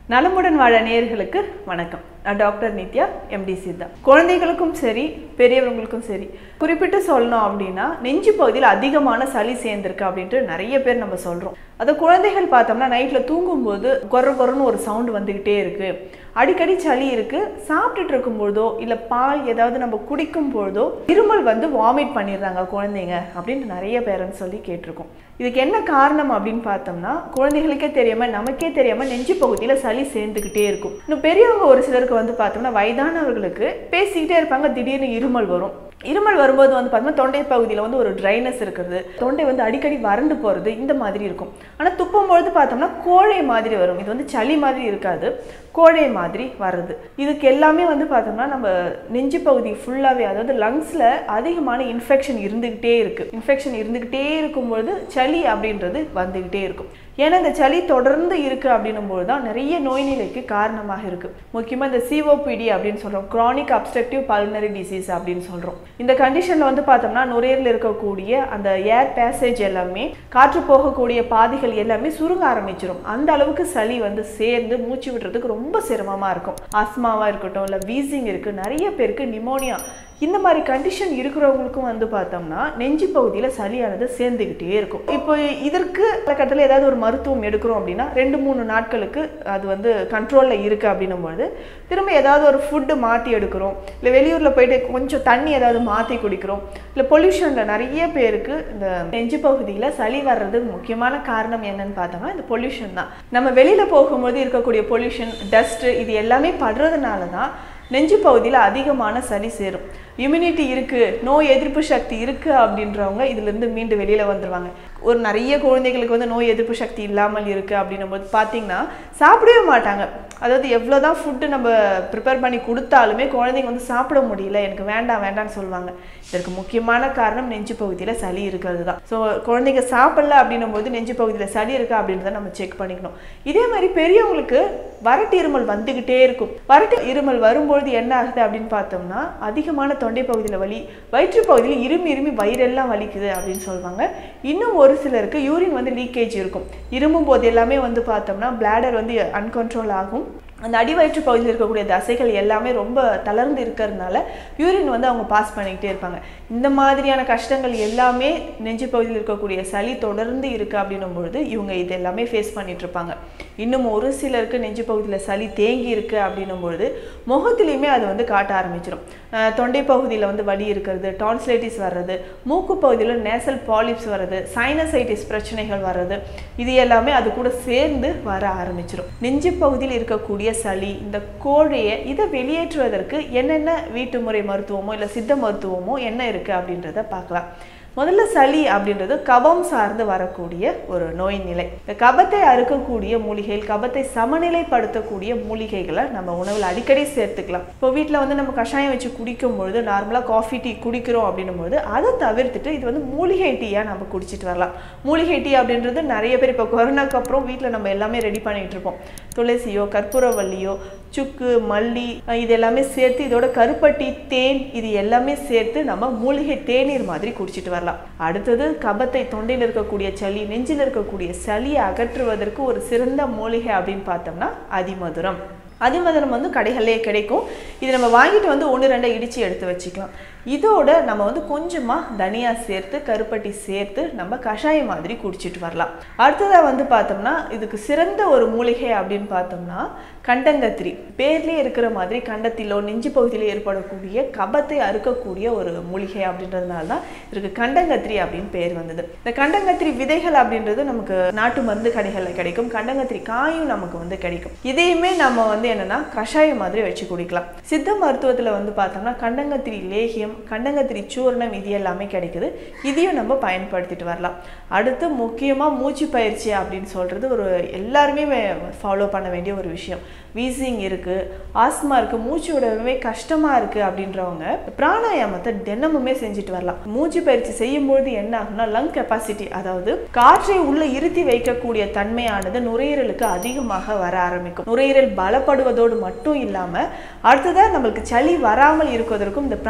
நலமுடன் வாழ நேயர்களுக்கு வணக்கம் நான் டாக்டர் நித்யா எம்டி சித்தா குழந்தைகளுக்கும் சரி பெரியவங்களுக்கும் சரி குறிப்பிட்டு சொல்லணும் அப்படின்னா நெஞ்சு பகுதியில் அதிகமான சளி சேர்ந்திருக்கு அப்படின்ட்டு நிறைய பேர் நம்ம சொல்கிறோம் அதை குழந்தைகள் பார்த்தோம்னா நைட்டில் தூங்கும்போது கொர கொரன்னு ஒரு சவுண்டு வந்துக்கிட்டே இருக்கு அடிக்கடி சளி இருக்கு சாப்பிட்டுட்டு இருக்கும்பொழுதோ இல்லை பால் ஏதாவது நம்ம குடிக்கும் பொழுதோ இருமல் வந்து வாமிட் பண்ணிடுறாங்க குழந்தைங்க அப்படின்னு நிறைய பேரண்ட்ஸ் சொல்லி கேட்டிருக்கோம் இதுக்கு என்ன காரணம் அப்படின்னு பார்த்தோம்னா குழந்தைகளுக்கே தெரியாம நமக்கே தெரியாம நெஞ்சு பகுதியில சளி சேர்ந்துக்கிட்டே இருக்கும் இன்னும் பெரியவங்க ஒரு சிலருக்கு வந்து பார்த்தோம்னா வயதானவர்களுக்கு பேசிக்கிட்டே இருப்பாங்க திடீர்னு இருமல் வரும் இருமல் வரும்போது வந்து பார்த்தோம்னா தொண்டை பகுதியில் வந்து ஒரு ட்ரைனஸ் இருக்கிறது தொண்டை வந்து அடிக்கடி வறண்டு போகிறது இந்த மாதிரி இருக்கும் ஆனால் துப்பும் பொழுது பார்த்தோம்னா கோழை மாதிரி வரும் இது வந்து சளி மாதிரி இருக்காது கோழை மாதிரி வர்றது இதுக்கு எல்லாமே வந்து பார்த்தோம்னா நம்ம நெஞ்சு பகுதி ஃபுல்லாகவே அதாவது லங்ஸில் அதிகமான இன்ஃபெக்ஷன் இருந்துக்கிட்டே இருக்குது இன்ஃபெக்ஷன் இருந்துக்கிட்டே இருக்கும்பொழுது சளி அப்படின்றது வந்துக்கிட்டே இருக்கும் ஏன்னா இந்த சளி தொடர்ந்து இருக்குது அப்படின்னும்போது தான் நிறைய நோய் நிலைக்கு காரணமாக இருக்குது முக்கியமாக இந்த சிஓபிடி அப்படின்னு சொல்கிறோம் க்ரானிக் அப்ஸ்ட்ரக்டிவ் பல்னரி டிசீஸ் அப்படின்னு சொல்கிறோம் இந்த கண்டிஷனில் வந்து பார்த்தோம்னா நுரையீரலில் இருக்கக்கூடிய அந்த ஏர் பேசேஜ் எல்லாமே காற்று போகக்கூடிய பாதைகள் எல்லாமே சுருங்க ஆரம்பிச்சிடும் அந்த அளவுக்கு சளி வந்து சேர்ந்து மூச்சு விடுறதுக்கு ரொம்ப சிரமமாக இருக்கும் ஆஸ்மாவாக இருக்கட்டும் இல்லை வீசிங் இருக்குது நிறைய பேருக்கு நிமோனியா இந்த மாதிரி கண்டிஷன் இருக்கிறவங்களுக்கும் வந்து பார்த்தோம்னா நெஞ்சு பகுதியில் சளியானது சேர்ந்துக்கிட்டே இருக்கும் இப்போ இதற்கு காலகட்டத்தில் ஏதாவது ஒரு மருத்துவம் எடுக்கிறோம் அப்படின்னா ரெண்டு மூணு நாட்களுக்கு அது வந்து கண்ட்ரோலில் இருக்குது அப்படின்னும் பொழுது திரும்ப ஏதாவது ஒரு ஃபுட்டு மாற்றி எடுக்கிறோம் இல்லை வெளியூரில் போயிட்டு கொஞ்சம் தண்ணி ஏதாவது மாற்றி குடிக்கிறோம் இல்லை பொல்யூஷனில் நிறைய பேருக்கு இந்த நெஞ்சு பகுதியில் சளி வர்றதுக்கு முக்கியமான காரணம் என்னன்னு பார்த்தோம்னா இந்த பொல்யூஷன் தான் நம்ம வெளியில் போகும்போது இருக்கக்கூடிய பொல்யூஷன் டஸ்ட்டு இது எல்லாமே படுறதுனால தான் நெஞ்சு பகுதியில் அதிகமான சளி சேரும் இம்யூனிட்டி இருக்குது நோய் எதிர்ப்பு சக்தி இருக்குது அப்படின்றவங்க இதுலேருந்து மீண்டு வெளியில் வந்துடுவாங்க ஒரு நிறைய குழந்தைகளுக்கு வந்து நோய் எதிர்ப்பு சக்தி இல்லாமல் இருக்குது அப்படின்னும் போது பார்த்தீங்கன்னா சாப்பிடவே மாட்டாங்க அதாவது எவ்வளோ தான் ஃபுட்டு நம்ம ப்ரிப்பேர் பண்ணி கொடுத்தாலுமே குழந்தைங்க வந்து சாப்பிட முடியல எனக்கு வேண்டாம் வேண்டாம்னு சொல்லுவாங்க இதற்கு முக்கியமான காரணம் நெஞ்சு பகுதியில் சளி இருக்கிறது தான் ஸோ குழந்தைங்க சாப்பிடல அப்படின்னும் போது நெஞ்சு பகுதியில் சளி இருக்கா அப்படின்றத நம்ம செக் பண்ணிக்கணும் இதே மாதிரி பெரியவங்களுக்கு வறட்டு இருமல் வந்துக்கிட்டே இருக்கும் வறட்டு இருமல் வரும்பொழுது என்ன ஆகுது அப்படின்னு பார்த்தோம்னா அதிகமான தொண்டை பகுதியில் வலி வயிற்று பகுதியில் இருமி இருமி வயிறெல்லாம் வலிக்குது அப்படின்னு சொல்லுவாங்க இன்னும் ஒரு சிலருக்கு யூரின் வந்து லீக்கேஜ் இருக்கும் இருமும் போது எல்லாமே வந்து பார்த்தோம்னா பிளாடர் வந்து அன்கண்ட்ரோல் ஆகும் அந்த அடிவயிற்று பகுதியில் இருக்கக்கூடிய தசைகள் எல்லாமே ரொம்ப தளர்ந்து இருக்கிறதுனால யூரின் வந்து அவங்க பாஸ் பண்ணிக்கிட்டே இருப்பாங்க இந்த மாதிரியான கஷ்டங்கள் எல்லாமே நெஞ்சு பகுதியில் இருக்கக்கூடிய சளி தொடர்ந்து இருக்குது அப்படின்னும் பொழுது இவங்க இது எல்லாமே ஃபேஸ் பண்ணிட்டு இருப்பாங்க இன்னும் ஒரு சிலருக்கு நெஞ்சு பகுதியில் சளி தேங்கி இருக்கு அப்படின்னும் பொழுது முகத்திலையுமே அது வந்து காட்ட ஆரம்பிச்சிடும் தொண்டை பகுதியில் வந்து வலி இருக்கிறது டான்ஸ்லைட்டிஸ் வர்றது மூக்கு பகுதியில் நேசல் பாலிப்ஸ் வர்றது சைனசைட்டிஸ் பிரச்சனைகள் வர்றது இது எல்லாமே அது கூட சேர்ந்து வர ஆரம்பிச்சிடும் நெஞ்சு பகுதியில் இருக்கக்கூடிய சளி இந்த கோழையை இதை வெளியேற்றுவதற்கு என்னென்ன வீட்டு முறை மருத்துவமோ இல்லை சித்த மருத்துவமோ என்ன இருக்குது அப்படின்றத பார்க்கலாம் முதல்ல சளி அப்படின்றது கபம் சார்ந்து வரக்கூடிய ஒரு நோய் நிலை இந்த கபத்தை அறுக்கக்கூடிய மூலிகைகள் கபத்தை சமநிலைப்படுத்தக்கூடிய மூலிகைகளை நம்ம உணவில் அடிக்கடி சேர்த்துக்கலாம் இப்போ வீட்டில் வந்து நம்ம கஷாயம் வச்சு குடிக்கும் பொழுது நார்மலாக காஃபி டீ குடிக்கிறோம் அப்படின்னும் பொழுது அதை தவிர்த்துட்டு இது வந்து மூலிகை டீயாக நம்ம குடிச்சிட்டு வரலாம் மூலிகை டீ அப்படின்றது நிறைய பேர் இப்போ கொரோனாக்கு அப்புறம் வீட்டில் நம்ம எல்லாமே ரெடி பண்ணிட்டு இருப்போம் துளசியோ கற்பூரவல்லியோ சுக்கு மல்லி இது எல்லாமே சேர்த்து இதோட கருப்பட்டி தேன் இது எல்லாமே சேர்த்து நம்ம மூலிகை தேநீர் மாதிரி குடிச்சிட்டு வரலாம் அடுத்தது கபத்தை தொண்டையில் இருக்கக்கூடிய சளி நெஞ்சில் இருக்கக்கூடிய சளியை அகற்றுவதற்கு ஒரு சிறந்த மூலிகை அப்படின்னு பார்த்தோம்னா அதிமதுரம் அதிமதுரம் வந்து கடைகளிலே கிடைக்கும் இது நம்ம வாங்கிட்டு வந்து ஒன்று ரெண்டை இடித்து எடுத்து வச்சுக்கலாம் இதோட நம்ம வந்து கொஞ்சமாக தனியா சேர்த்து கருப்பட்டி சேர்த்து நம்ம கஷாயம் மாதிரி குடிச்சிட்டு வரலாம் அடுத்ததாக வந்து பார்த்தோம்னா இதுக்கு சிறந்த ஒரு மூலிகை அப்படின்னு பார்த்தோம்னா கண்டங்கத்திரி பேர்லேயே இருக்கிற மாதிரி கண்டத்திலோ நெஞ்சு பகுதியிலோ ஏற்படக்கூடிய கபத்தை அறுக்கக்கூடிய ஒரு மூலிகை அப்படின்றதுனால தான் இதுக்கு கண்டங்கத்திரி அப்படின்னு பேர் வந்தது இந்த கண்டங்கத்திரி விதைகள் அப்படின்றது நமக்கு நாட்டு மருந்து கடைகளில் கிடைக்கும் கண்டங்கத்திரி காயும் நமக்கு வந்து கிடைக்கும் இதையுமே நம்ம வந்து என்னன்னா கஷாயம் மாதிரி வச்சு குடிக்கலாம் சித்த மருத்துவத்தில் வந்து பார்த்தோம்னா கண்டங்கத்திரி லேகியம் கண்டங்கத்திரி சூர்ணம் இது எல்லாமே கிடைக்குது இதையும் நம்ம பயன்படுத்திட்டு வரலாம் அடுத்து முக்கியமாக மூச்சு பயிற்சி அப்படின்னு சொல்கிறது ஒரு எல்லாருமே ஃபாலோ பண்ண வேண்டிய ஒரு விஷயம் வீசிங் இருக்குது ஆஸ்மா இருக்குது மூச்சு விடவே கஷ்டமாக இருக்குது அப்படின்றவங்க பிராணாயாமத்தை தினமுமே செஞ்சுட்டு வரலாம் மூச்சு பயிற்சி செய்யும்போது என்ன ஆகும்னா லங் கெப்பாசிட்டி அதாவது காற்றை உள்ள இருத்தி வைக்கக்கூடிய தன்மையானது நுரையீரலுக்கு அதிகமாக வர ஆரம்பிக்கும் நுரையீரல் பலப்படுவதோடு மட்டும் இல்லாமல் அடுத்ததாக நம்மளுக்கு சளி வராமல் இருப்பதற்கும் இந்த பிராணாயாம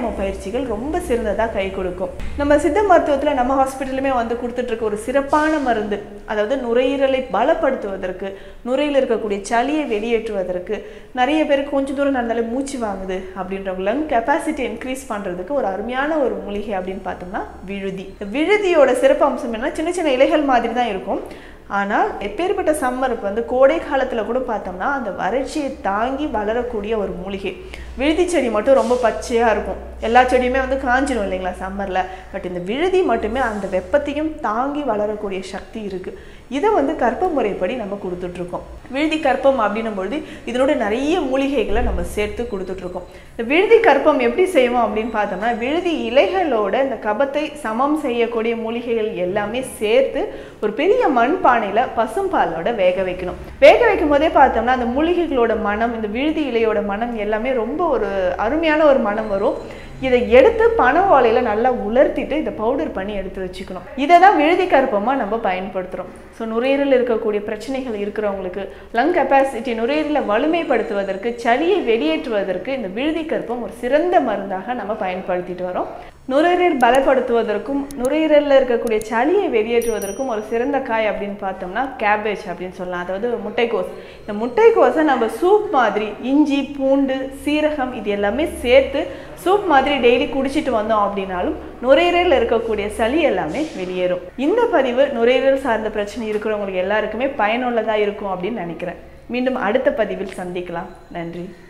பிராணாயாம பயிற்சிகள் ரொம்ப சிறந்ததாக கை கொடுக்கும் நம்ம சித்த மருத்துவத்தில் நம்ம ஹாஸ்பிட்டலுமே வந்து கொடுத்துட்டு இருக்க ஒரு சிறப்பான மருந்து அதாவது நுரையீரலை பலப்படுத்துவதற்கு நுரையில் இருக்கக்கூடிய சளியை வெளியேற்றுவதற்கு நிறைய பேருக்கு கொஞ்சம் தூரம் நடந்தாலே மூச்சு வாங்குது அப்படின்றவங்க லங் கெப்பாசிட்டி இன்க்ரீஸ் பண்ணுறதுக்கு ஒரு அருமையான ஒரு மூலிகை அப்படின்னு பார்த்தோம்னா விழுதி இந்த விழுதியோட சிறப்பு அம்சம் என்ன சின்ன சின்ன இலைகள் மாதிரி தான் இருக்கும் ஆனால் எப்பேற்பட்ட சம்மருக்கு வந்து கோடை காலத்தில் கூட பார்த்தோம்னா அந்த வறட்சியை தாங்கி வளரக்கூடிய ஒரு மூலிகை விழுதி செடி மட்டும் ரொம்ப பச்சையாக இருக்கும் எல்லா செடியுமே வந்து காஞ்சிடும் இல்லைங்களா சம்மரில் பட் இந்த விழுதி மட்டுமே அந்த வெப்பத்தையும் தாங்கி வளரக்கூடிய சக்தி இருக்குது இதை வந்து கற்ப முறைப்படி நம்ம கொடுத்துட்ருக்கோம் விழுதி கற்பம் அப்படின்னும் பொழுது இதனோட நிறைய மூலிகைகளை நம்ம சேர்த்து கொடுத்துட்ருக்கோம் இந்த விழுதி கற்பம் எப்படி செய்வோம் அப்படின்னு பார்த்தோம்னா விழுதி இலைகளோட இந்த கபத்தை சமம் செய்யக்கூடிய மூலிகைகள் எல்லாமே சேர்த்து ஒரு பெரிய மண் பானையில் பசும்பாலோட வேக வைக்கணும் வேக வைக்கும் போதே பார்த்தோம்னா அந்த மூலிகைகளோட மனம் இந்த விழுதி இலையோட மனம் எல்லாமே ரொம்ப ஒரு அருமையான ஒரு மனம் வரும் இதை எடுத்து பனை ஓலையில் நல்லா உலர்த்திட்டு இதை பவுடர் பண்ணி எடுத்து வச்சுக்கணும் இதை தான் விழுதி கருப்பமாக நம்ம பயன்படுத்துகிறோம் ஸோ நுரையீரல் இருக்கக்கூடிய பிரச்சனைகள் இருக்கிறவங்களுக்கு லங் கெப்பாசிட்டி நுரையீரலை வலிமைப்படுத்துவதற்கு சளியை வெளியேற்றுவதற்கு இந்த விழுதி கருப்பம் ஒரு சிறந்த மருந்தாக நம்ம பயன்படுத்திட்டு வரோம் நுரையீரல் பலப்படுத்துவதற்கும் நுரையீரலில் இருக்கக்கூடிய சளியை வெளியேற்றுவதற்கும் ஒரு சிறந்த காய் அப்படின்னு பார்த்தோம்னா கேபேஜ் அப்படின்னு சொல்லலாம் அதாவது முட்டைக்கோஸ் இந்த முட்டைக்கோஸை நம்ம சூப் மாதிரி இஞ்சி பூண்டு சீரகம் இது எல்லாமே சேர்த்து சூப் மாதிரி டெய்லி குடிச்சிட்டு வந்தோம் அப்படின்னாலும் நுரையீரலில் இருக்கக்கூடிய சளி எல்லாமே வெளியேறும் இந்த பதிவு நுரையீரல் சார்ந்த பிரச்சனை இருக்கிறவங்களுக்கு எல்லாருக்குமே பயனுள்ளதாக இருக்கும் அப்படின்னு நினைக்கிறேன் மீண்டும் அடுத்த பதிவில் சந்திக்கலாம் நன்றி